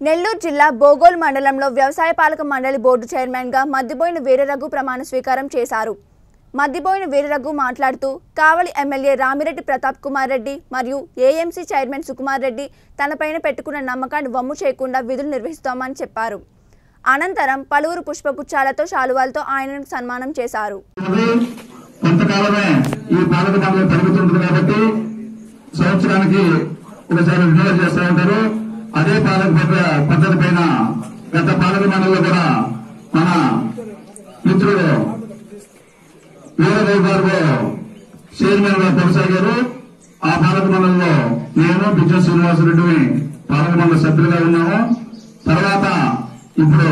నెల్లూరు జిల్లా బోగోల్ మండలంలో వ్యవసాయ పాలక మండలి బోర్డు చైర్మన్గా మద్దిబోయిన వీరరఘు ప్రమాణ స్వీకారం చేశారు మద్దిబోయిన వీరరఘు మాట్లాడుతూ కావలి ఎమ్మెల్యే రామిరెడ్డి ప్రతాప్ కుమార్ రెడ్డి మరియు ఏఎంసీ చైర్మన్ సుకుమార్ రెడ్డి తనపైన పెట్టుకున్న నమ్మకాన్ని వమ్ము చేయకుండా విధులు నిర్వహిస్తామని చెప్పారు అనంతరం పలువురు పుష్పగుచ్చాలతో శాలువాలతో ఆయనను సన్మానం చేశారు ఉన్నది. కొంతకాలమే ఈ పాలక మండలి పెరుగుతుంటుంది కాబట్టి సంవత్సరానికి ఒకసారి రిన్యూవల్ చేస్తూ ఉంటారు అదే పాలక పద్ధ- పద్ధతి పైన గత పాలక మండలిలో కూడా మన మిత్రుడు వీరరావు గారు చైర్మన్ గా కొనసాగారు ఆ పాలక మండలిలో నేను బిజ్జ శ్రీనివాసరెడ్డి పాలక మండలి సభ్యులుగా ఉన్నాము తర్వాత ఇప్పుడు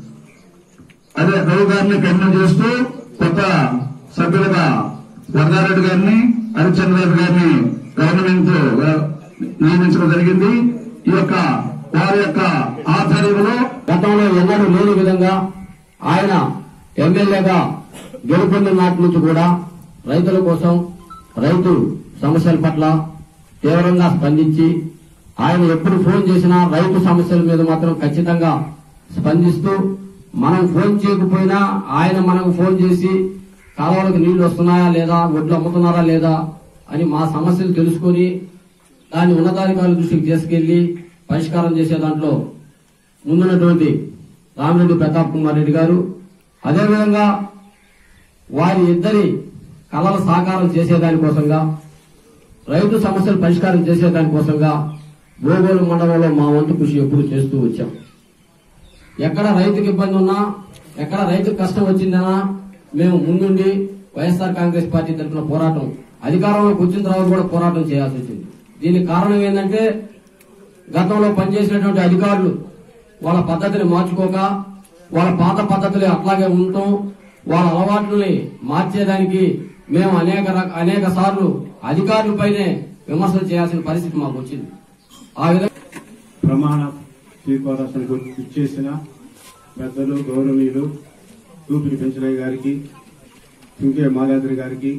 అదే రవి గారిని కంటిన్యూ చేస్తూ కొత్త సభ్యులుగా వరదారెడ్డి గారిని హరిచంద్ర రెడ్డి గారిని గవర్నమెంట్ నియమించడం జరిగింది ఈ యొక్క వారి యొక్క ఆధ్వర్యంలో గతంలో ఎన్నడూ లేని విధంగా ఆయన ఎమ్మెల్యేగా గెలుపొందిన నాటి నుంచి కూడా రైతుల కోసం రైతు సమస్యల పట్ల తీవ్రంగా స్పందించి ఆయన ఎప్పుడు ఫోన్ చేసినా రైతు సమస్యల మీద మాత్రం ఖచ్చితంగా స్పందిస్తూ మనం ఫోన్ చేయకపోయినా ఆయన మనకు ఫోన్ చేసి కాలువలకు నీళ్లు వస్తున్నాయా లేదా ఒడ్లు అమ్ముతున్నారా లేదా అని మా సమస్యలు తెలుసుకొని దాన్ని ఉన్నతాధికారుల దృష్టికి తీసుకెళ్లి పరిష్కారం చేసే దాంట్లో ముందున్నటువంటి రామిరెడ్డి ప్రతాప్ కుమార్ రెడ్డి గారు అదేవిధంగా వారి ఇద్దరి కళల సాకారం చేసేదానికోసంగా రైతు సమస్యలు పరిష్కారం చేసేదానికోసంగా గోగోలు మండలంలో మా వంతు కృషి ఎప్పుడు చేస్తూ వచ్చాం ఎక్కడ రైతుకి ఇబ్బంది ఉన్నా ఎక్కడ రైతుకు కష్టం వచ్చిందనా మేము ముందుండి వైఎస్ఆర్ కాంగ్రెస్ పార్టీ తరఫున పోరాటం అధికారంలోకి వచ్చిన తర్వాత కూడా పోరాటం చేయాల్సి వచ్చింది దీనికి కారణం ఏంటంటే గతంలో పనిచేసినటువంటి అధికారులు వాళ్ళ పద్ధతిని మార్చుకోక వాళ్ళ పాత పద్ధతులు అట్లాగే ఉండటం వాళ్ళ అలవాట్లని మార్చేదానికి మేము అనేక రక- అనేక సార్లు అధికారులపైనే విమర్శలు చేయాల్సిన పరిస్థితి మాకు వచ్చింది ఆ విధంగా ప్రమాణ స్వీకారానికి ఇచ్చేసిన పెద్దలు గౌరవనీయులు తూపిరి పెంచలయ్య గారికి సింకే మాలాద్రి గారికి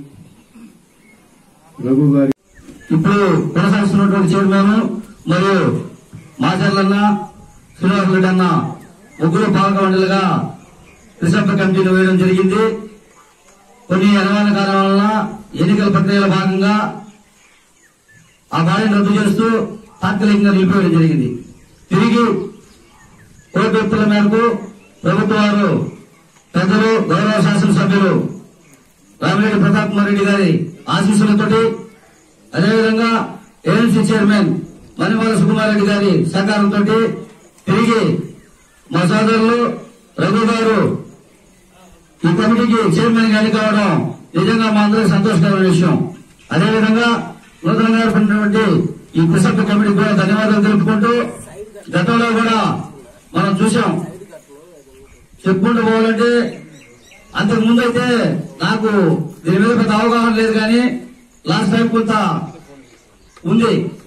రఘు గారి ఇప్పుడు కొనసాగిస్తున్నటువంటి చైర్మన్ మరియు మాచర్లన్న శ్రీనివాస రెడ్డి అన్న ముగ్గురు పాలక మండలిగా రిసర్వ్ కమిటీని వేయడం జరిగింది కొన్ని అనుమాన కారణాల వలన ఎన్నికల ప్రక్రియలో భాగంగా ఆ బాడీని రద్దు చేస్తూ తాత్కాలికంగా నిలిపివేయడం జరిగింది తిరిగి కోర్టు వ్యక్తుల మేరకు ప్రభుత్వ వారు పెద్దలు గౌరవ శాసనసభ్యులు రామిరెడ్డి ప్రతాప్ కుమార్ రెడ్డి గారి ఆశీస్సులతోటి అదేవిధంగా ఏఎంసీ చైర్మన్ మణిమాల సుకుమార్ రెడ్డి గారి సహకారంతో తిరిగి మా సోదరులు రఘు గారు ఈ కమిటీకి చైర్మన్ గా ఎన్నికవడం నిజంగా మా అందరికి సంతోషకరమైన విషయం అదేవిధంగా నూతనంగా ఏర్పడినటువంటి ఈ కృషక్ కమిటీకి కూడా ధన్యవాదాలు తెలుపుకుంటూ గతంలో కూడా మనం చూసాం చెప్పుకుంటూ పోవాలంటే అంతకు ముందు అయితే నాకు దీని మీద పెద్ద అవగాహన లేదు కానీ లాస్ట్ టైం కొంత ఉంది